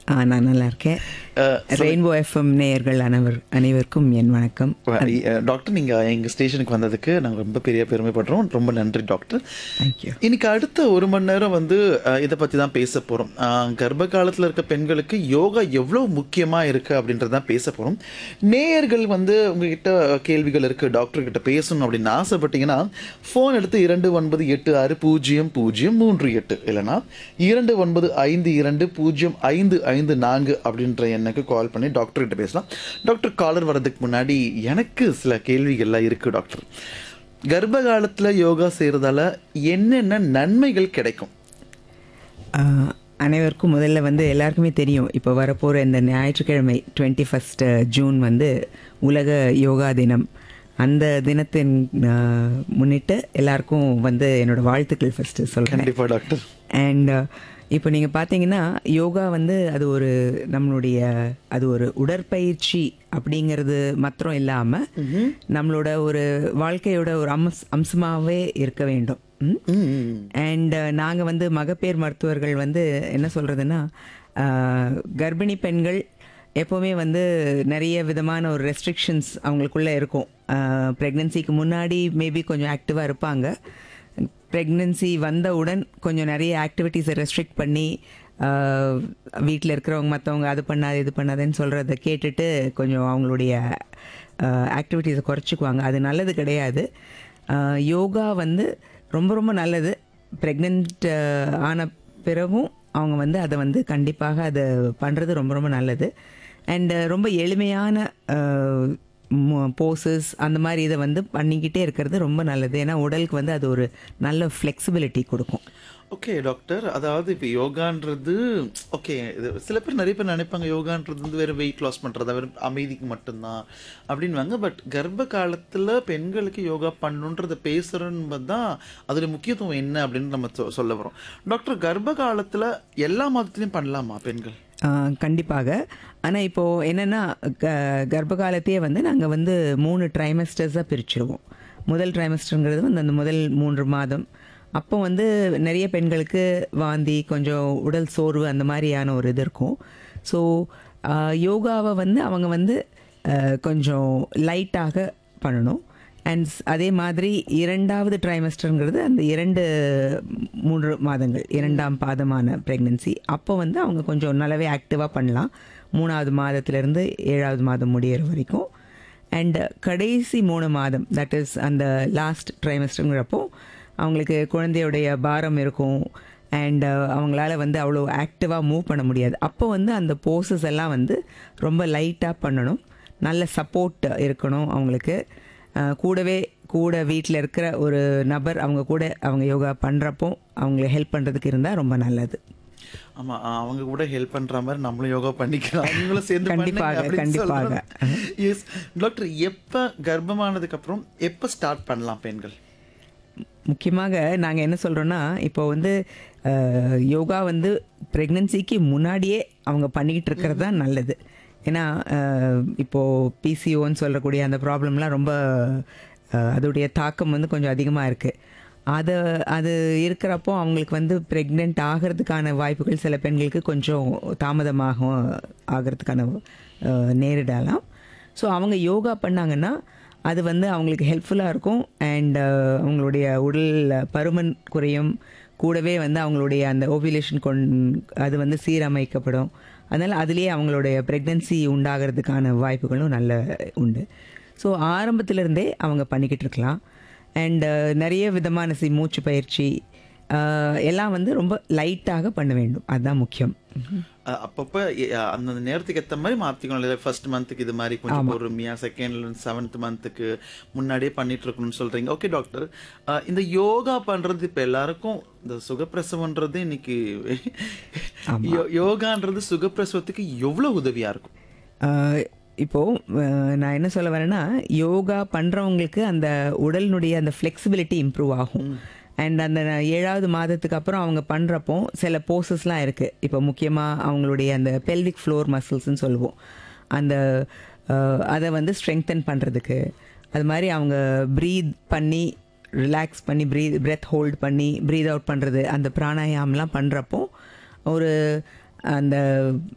ஆ நான் நல்லா இருக்கேன் ரெயின்போ எஃப்எம் நேயர்கள் அனைவர் அனைவருக்கும் என் வணக்கம் அஹ், டாக்டர் நீங்க எங்க ஸ்டேஷனுக்கு வந்ததுக்கு நாங்க ரொம்ப பெரிய பெருமைப்படுறோம் ரொம்ப நன்றி டாக்டர் தேங்க்யூ இன்னைக்கு அடுத்த ஒரு மணி நேரம் வந்து அஹ், இதை பத்தி தான் பேச போறோம் அஹ், கர்ப்ப காலத்துல இருக்க பெண்களுக்கு யோகா எவ்வளவு முக்கியமா இருக்கு அப்படின்றத பேச போறோம் நேயர்கள் வந்து உங்ககிட்ட கேள்விகள் இருக்கு டாக்டர் கிட்ட பேசணும் அப்படின்னு ஆசைப்பட்டீங்கன்னா ஃபோன் எடுத்து இரண்டு ஒன்பது எட்டு ஆறு பூஜ்ஜியம் பூஜ்ஜியம் மூன்று எட்டு இல்லைன்னா இரண்டு ஒன்பது ஐந்து இரண்டு பூஜ்ஜியம் ஐந்து ஐந்து நான்கு அப்படின்ற எண்ணுக்கு கால் பண்ணி டாக்டர் கிட்ட பேசலாம் டாக்டர் காலர் வர்றதுக்கு முன்னாடி எனக்கு சில கேள்விகள்லாம் இருக்கு டாக்டர் கர்ப்ப காலத்துல யோகா செய்யறதால என்னென்ன நன்மைகள் கிடைக்கும் ஆ, அனைவருக்கும் முதல்ல வந்து எல்லாருக்குமே தெரியும் இப்போ வரப்போகிற இந்த ஞாயிற்றுக்கிழமை டுவெண்ட்டி ஃபஸ்ட் ஜூன் வந்து உலக யோகா தினம் அந்த தினத்தின் ஆ, முன்னிட்டு எல்லாருக்கும் வந்து என்னோட வாழ்த்துக்கள் ஃபஸ்ட்டு சொல்கிறேன் கண்டிப்பா டாக்டர் அண்ட் இப்போ நீங்கள் பார்த்தீங்கன்னா யோகா வந்து அது ஒரு நம்மளுடைய அது ஒரு உடற்பயிற்சி அப்படிங்கிறது மாத்திரம் இல்லாமல் நம்மளோட ஒரு வாழ்க்கையோட ஒரு அம்ச அம்சமாகவே இருக்க வேண்டும் அண்ட் நாங்கள் வந்து மகப்பேர் மருத்துவர்கள் வந்து என்ன சொல்கிறதுன்னா கர்ப்பிணி பெண்கள் எப்போவுமே வந்து நிறைய விதமான ஒரு ரெஸ்ட்ரிக்ஷன்ஸ் அவங்களுக்குள்ளே இருக்கும் ப்ரெக்னென்சிக்கு முன்னாடி மேபி கொஞ்சம் ஆக்டிவாக இருப்பாங்க ப்ரெக்னென்சி வந்தவுடன் கொஞ்சம் நிறைய ஆக்டிவிட்டீஸை ரெஸ்ட்ரிக்ட் பண்ணி வீட்டில் இருக்கிறவங்க மற்றவங்க அது பண்ணாது இது பண்ணாதுன்னு சொல்கிறத கேட்டுட்டு கொஞ்சம் அவங்களுடைய ஆக்டிவிட்டீஸை குறைச்சிக்குவாங்க அது நல்லது கிடையாது ஆஹ் யோகா வந்து ரொம்ப ரொம்ப நல்லது ப்ரெக்னென்ட் ஆன பிறகும் அவங்க வந்து அதை வந்து கண்டிப்பாக அதை பண்ணுறது ரொம்ப ரொம்ப நல்லது அண்ட் ரொம்ப எளிமையான போசஸ் அந்த மாதிரி இதை வந்து பண்ணிக்கிட்டே இருக்கிறது ரொம்ப நல்லது ஏன்னா உடலுக்கு வந்து அது ஒரு நல்ல ஃப்ளெக்சிபிலிட்டி கொடுக்கும் ஓகே டாக்டர் அதாவது இப்போ யோகான்றது ஓகே இது சில பேர் நிறைய பேர் நினைப்பாங்க யோகான்றது வந்து வெறும் வெயிட் லாஸ் பண்ணுறதா வெறும் அமைதிக்கு மட்டும்தான் அப்படின்வாங்க பட் கர்ப்ப காலத்தில் பெண்களுக்கு யோகா பண்ணணுன்றத பேசுகிறோன்னு தான் அதோட முக்கியத்துவம் என்ன அப்படின்னு நம்ம சொ- சொல்ல வரோம் டாக்டர் கர்ப்ப காலத்தில் எல்லா மதத்துலையும் பண்ணலாமா பெண்கள் ஆஹ் கண்டிப்பாக ஆனால் இப்போது என்னென்னா க கர்ப்ப காலத்தையே வந்து நாங்கள் வந்து மூணு ட்ரைமஸ்டர்ஸாக பிரிச்சிருவோம் முதல் ட்ரைமஸ்டருங்கிறது வந்து அந்த முதல் மூன்று மாதம் அப்போ வந்து நிறைய பெண்களுக்கு வாந்தி கொஞ்சம் உடல் சோர்வு அந்த மாதிரியான ஒரு இது இருக்கும் ஸோ யோகாவை வந்து அவங்க வந்து ஆஹ் கொஞ்சம் லைட்டாக பண்ணணும் அண்ட் அதே மாதிரி இரண்டாவது ட்ரைமஸ்டருங்கிறது அந்த இரண்டு மூன்று மாதங்கள் இரண்டாம் பாதமான ப்ரெக்னென்சி அப்போ வந்து அவங்க கொஞ்சம் நல்லாவே ஆக்டிவாக பண்ணலாம் மூணாவது மாதத்துலேருந்து ஏழாவது மாதம் முடியிற வரைக்கும் அண்ட் கடைசி மூணு மாதம் தட் இஸ் அந்த லாஸ்ட் ட்ரைமஸ்டருங்கிறப்போ அவங்களுக்கு குழந்தையுடைய பாரம் இருக்கும் அண்ட் அவங்களால வந்து அவ்வளோ ஆக்டிவாக மூவ் பண்ண முடியாது அப்போ வந்து அந்த போசஸ் எல்லாம் வந்து ரொம்ப லைட்டாக பண்ணணும் நல்ல சப்போர்ட் இருக்கணும் அவங்களுக்கு அஹ் கூடவே கூட வீட்டில் இருக்கிற ஒரு நபர் அவங்க கூட அவங்க யோகா பண்ணுறப்போ அவங்களை ஹெல்ப் பண்ணுறதுக்கு இருந்தால் ரொம்ப நல்லது ஆமா அஹ் அவங்க கூட ஹெல்ப் பண்ற மாதிரி நம்மளும் யோகா பண்ணிக்கலாம் நீங்களும் சேர்ந்து கண்டிப்பாக, கண்டிப்பாக. எஸ் டாக்டர் எப்ப கர்ப்பமானதுக்கு அப்புறம் எப்ப ஸ்டார்ட் பண்ணலாம் பெண்கள் முக்கியமாக நாங்கள் என்ன சொல்கிறோன்னா இப்போ வந்து அஹ், யோகா வந்து ப்ரெக்னென்சிக்கு முன்னாடியே அவங்க பண்ணிக்கிட்டு இருக்கிறது தான் நல்லது ஏன்னா அஹ், இப்போது பிசிஓன்னு சொல்லக்கூடிய அந்த ப்ராப்ளம்லாம் ரொம்ப அஹ், அதோடைய தாக்கம் வந்து கொஞ்சம் அதிகமாக இருக்குது அதை அது இருக்கிறப்போ அவங்களுக்கு வந்து ப்ரெக்னென்ட் ஆகிறதுக்கான வாய்ப்புகள் சில பெண்களுக்கு கொஞ்சம் தாமதமாகும் ஆகிறதுக்கான அஹ், நேரிடலாம் ஸோ அவங்க யோகா பண்ணாங்கன்னா அது வந்து அவங்களுக்கு ஹெல்ப்ஃபுல்லாக இருக்கும் அண்ட் அவங்களுடைய உடல் பருமன் குறையும் கூடவே வந்து அவங்களுடைய அந்த ஓவிலேஷன் கொண் அது வந்து சீரமைக்கப்படும் அதனால் அதுலேயே அவங்களுடைய ப்ரெக்னென்சி உண்டாகிறதுக்கான வாய்ப்புகளும் நல்ல உண்டு ஸோ ஆரம்பத்திலிருந்தே அவங்க பண்ணிக்கிட்டு இருக்கலாம் அண்ட் நிறைய விதமான சி மூச்சு பயிற்சி அஹ், எல்லாம் வந்து ரொம்ப லைட்டாக பண்ண வேண்டும் அதுதான் முக்கியம் அஹ் அப்பப்ப எ- அஹ் அந்தந்த நேரத்துக்கு ஏத்த மாதிரி மாத்திக்கணும் இல்லை ஃபர்ஸ்ட் மந்த்துக்கு இது மாதிரி கொஞ்சம் பொறுமையா செகண்ட் செவன்த் மந்த்துக்கு முன்னாடியே பண்ணிட்டு இருக்கணும்னு சொல்றீங்க ஓகே டாக்டர் அஹ் இந்த யோகா பண்றது இப்ப எல்லாருக்கும் இந்த சுகப்பிரசவம்ன்றது இன்னைக்கு யோ- யோகான்றது சுகப்பிரசவத்துக்கு எவ்வளவு உதவியா இருக்கும் ஆஹ் இப்போ ஆஹ் நான் என்ன சொல்ல வரேன்னா யோகா பண்றவங்களுக்கு அந்த உடலினுடைய அந்த ஃப்ளெக்சிபிலிட்டி இம்ப்ரூவ் ஆகும் அண்ட் அந்த ஏழாவது மாதத்துக்கு அப்புறம் அவங்க பண்ணுறப்போ சில போசஸ்லாம் இருக்குது இப்போ முக்கியமாக அவங்களுடைய அந்த பெல்விக் ஃப்ளோர் மசில்ஸ்னு சொல்லுவோம் அந்த ஆஹ் அதை வந்து ஸ்ட்ரெங்தன் பண்ணுறதுக்கு அது மாதிரி அவங்க ப்ரீத் பண்ணி ரிலாக்ஸ் பண்ணி ப்ரீத் பிரெத் ஹோல்ட் பண்ணி ப்ரீத் அவுட் பண்ணுறது அந்த பிராணாயாம்லாம் பண்ணுறப்போ ஒரு அந்த